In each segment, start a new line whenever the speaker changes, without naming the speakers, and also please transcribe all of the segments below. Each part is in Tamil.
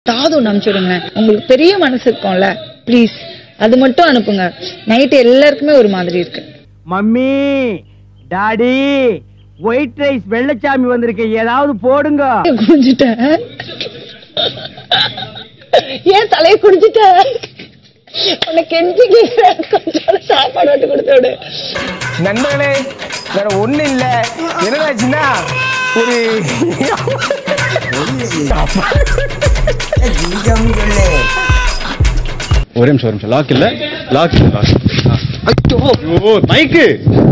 ஏதாவது ஒன்று அனுப்பிச்சுடுங்களேன் உங்களுக்கு பெரிய மனசு இருக்கும்ல ப்ளீஸ் அது மட்டும் அனுப்புங்க நைட்டு எல்லாருக்குமே ஒரு மாதிரி இருக்கு
mummy daddy white rice Vellachami வந்திருக்கு ஏதாவது போடுங்க
குடிஞ்சிட்டேன் ஏன் தலையை குடிச்சிட்ட உனக்கு கெஞ்சி கேட்கிறேன் கொஞ்சம் சாப்பாடு விட்டு கொடுத்து விடு
நண்பர்களே வேற ஒண்ணு இல்ல என்னடாச்சுன்னா ஒரு
ஒரே நிமிஷம் ஒரு நிமிஷம் லாக் இல்ல லாக் இல்ல லாக் ஐயோ மைக்கு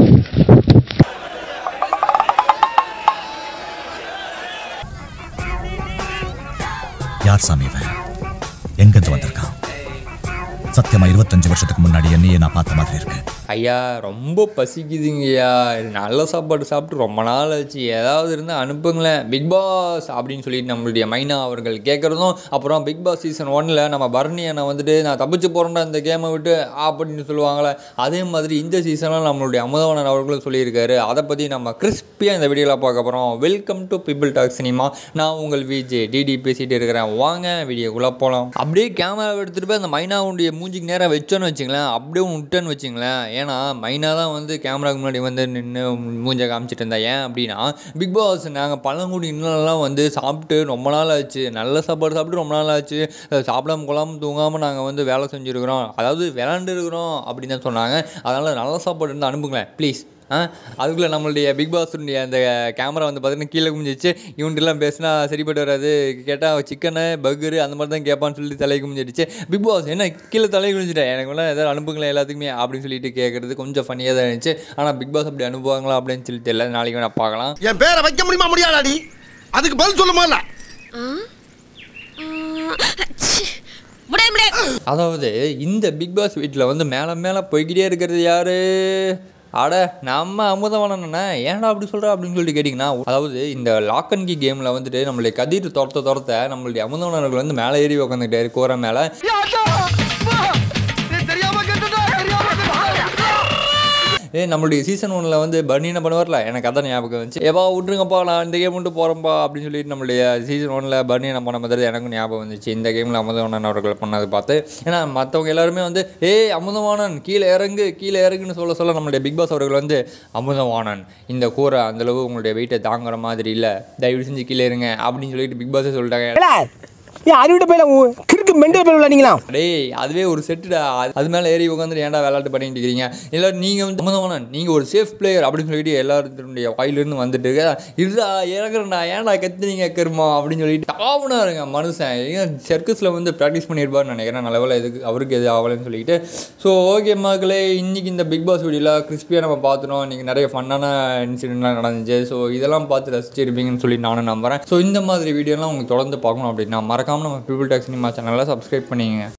யார் சாமி இவன் எங்கிருந்து வந்திருக்கான் சத்தியமா இருபத்தஞ்சு வருஷத்துக்கு முன்னாடி என்னையே நான் பார்த்த மாதிரி இருக்கு
ஐயா ரொம்ப பசிக்குதுங்கய்யா நல்ல சாப்பாடு சாப்பிட்டு ரொம்ப நாள் ஆச்சு ஏதாவது இருந்தால் அனுப்புங்களேன் பிக் பாஸ் அப்படின்னு சொல்லிட்டு நம்மளுடைய மைனா அவர்கள் கேட்குறதும் அப்புறம் பிக் பாஸ் சீசன் ஒன்னில் நம்ம பரணி அண்ணா வந்துட்டு நான் தப்பிச்சு போகிறேன்டா இந்த கேமை விட்டு அப்படின்னு சொல்லுவாங்களே அதே மாதிரி இந்த சீசனில் நம்மளுடைய அமுதவனன் அவர்களும் சொல்லியிருக்காரு அதை பற்றி நம்ம கிறிஸ்பியாக இந்த வீடியோவில் பார்க்க போகிறோம் welcome to People Talk Cinema நான் உங்கள் விஜே டிடி பேசிகிட்டு இருக்கிறேன் வாங்க வீடியோக்குள்ளே போகலாம் அப்படியே கேமரா எடுத்துகிட்டு போய் அந்த மைனாவுடைய மூஞ்சிக்கு நேராக வச்சோன்னு வச்சுங்களேன் அப்படியே விட்டேன்னு வச்சுங்களேன் ஏன்னா மைனா தான் வந்து கேமராக்கு முன்னாடி வந்து நின்று மூஞ்ச காமிச்சிட்டு இருந்தா ஏன் அப்படின்னா பிக் பாஸ் நாங்கள் பழங்குடி இன்னெல்லாம் வந்து சாப்பிட்டு ரொம்ப நாள் ஆச்சு நல்ல சாப்பாடு சாப்பிட்டு ரொம்ப நாள் ஆச்சு அஹ் சாப்பிடாம கொள்ளாமல் தூங்காமல் நாங்கள் வந்து வேலை செஞ்சுருக்கிறோம் அதாவது விளாண்டு இருக்கிறோம் அப்படின்னு தான் சொன்னாங்க அதனால் நல்ல சாப்பாடு இருந்தால் அனுப்புங்களேன் ப்ளீஸ் ஆ அதுக்குள்ளே நம்மளுடைய பிக் பாஸுடைய அந்த கேமரா வந்து பார்த்தீங்கன்னா கீழே குமிஞ்சிச்சு இவன்ட்டுலாம் பேசினா சரிப்பட்டு வராது கேட்டால் சிக்கனு பர்கரு அந்த மாதிரி தான் கேட்பான்னு சொல்லிட்டு தலை குமிஞ்சிடுச்சு பிக் பாஸ் என்ன கீழே தலை குமிஞ்சிட்டேன் எனக்கு வேணா ஏதாவது அனுப்புங்களேன் எல்லாத்துக்குமே அப்படின்னு சொல்லிட்டு கேட்குறது கொஞ்சம் ஃபனியாக தான் இருந்துச்சு ஆனால் பிக் பாஸ் அப்படி அனுப்புவாங்களா அப்படின்னு சொல்லிட்டு தெரியல நாளைக்கு வேணா பார்க்கலாம்
என் பேரை வைக்க முடியுமா முடியாதாடி அதுக்கு பதில் சொல்ல முதல்ல
அதாவது இந்த பிக் பாஸ் வீட்டில் வந்து மேலே மேலே போய்கிட்டே இருக்கிறது யாரு அட நம்ம அமுதவனண்ணே ஏன்டா அப்படி சொல்கிற அப்படின்னு சொல்லிட்டு கேட்டிங்கன்னா அதாவது இந்த லாக் அண்ட் கி கேமில் வந்துட்டு நம்மளுடைய கதிர் துரத்த துரத்த நம்மளுடைய அமுதவனர்கள் வந்து மேலே ஏறி உட்காந்துக்கிட்டாரு கூரை மேலே
தெரியாம கேட்டுட்டா தெரியாம
ஏ நம்மளுடைய சீசன் ஒன்றில் வந்து பர்னி என்ன பண்ணுவார்ல எனக்கு அதான் ஞாபகம் வந்துச்சு ஏப்பா விட்ருங்கப்பா நான் இந்த கேம் மட்டும் போகிறேன்ப்பா அப்படின்னு சொல்லிட்டு நம்மளுடைய சீசன் ஒன்றில் பர்னி என்ன பண்ண மாதிரி எனக்கும் ஞாபகம் வந்துச்சு இந்த கேமில் அமுதவாணன் அவர்கள் பண்ணது பார்த்து ஏன்னா மற்றவங்க எல்லாருமே வந்து ஏய் அமுதவாணன் கீழே இறங்கு கீழே இறங்குன்னு சொல்ல சொல்ல நம்மளுடைய பிக் பாஸ் அவர்கள் வந்து அமுதவாணன் இந்த கூரை அந்தளவு உங்களுடைய வெயிட்டை தாங்குற மாதிரி இல்லை தயவு செஞ்சு கீழே இருங்க அப்படின்னு சொல்லிட்டு பிக் பாஸே சொல்லிட்டாங்க
ஏன் அறிவிட்ட போயில கிறுக்கு மெண்டல் போயில விளையாடிங்களா
டேய் அதுவே ஒரு செட்டுடா அது மேலே ஏறி உட்காந்துட்டு ஏன்டா விளையாட்டு பண்ணிட்டு இருக்கிறீங்க எல்லாரும் நீங்கள் வந்து அமுதவானன் நீங்கள் ஒரு சேஃப் பிளேயர் அப்படின்னு சொல்லிட்டு எல்லாருடைய வாயிலிருந்து வந்துட்டு இருடா இறங்குறா ஏன்டா கத்துனீங்க கருமா அப்படின்னு சொல்லிட்டு ஆவணா இருங்க மனுஷன் ஏன் சர்க்கஸில் வந்து ப்ராக்டிஸ் பண்ணியிருப்பாருன்னு நினைக்கிறேன் நல்ல வேலை எதுக்கு அவருக்கு எது ஆகலைன்னு சொல்லிட்டு ஸோ ஓகே மக்களே இன்னைக்கு இந்த பிக் பாஸ் வீடியோவில் கிறிஸ்பியாக நம்ம பார்த்துட்டோம் இன்றைக்கி நிறைய ஃபன்னான இன்சிடென்ட்லாம் நடந்துச்சு ஸோ இதெல்லாம் பார்த்து ரசிச்சிருப்பீங்கன்னு சொல்லி நானும் நம்புறேன் ஸோ இந்த மாதிரி வீடியோலாம் உங்களுக்கு தொடர்ந்து பார்க்கணும் அப்படின்னா மறக்காமல் நம்ம பீப்புள் டாக் சினிமா சேனலில் சப்ஸ்கிரைப் பண்ணிங்க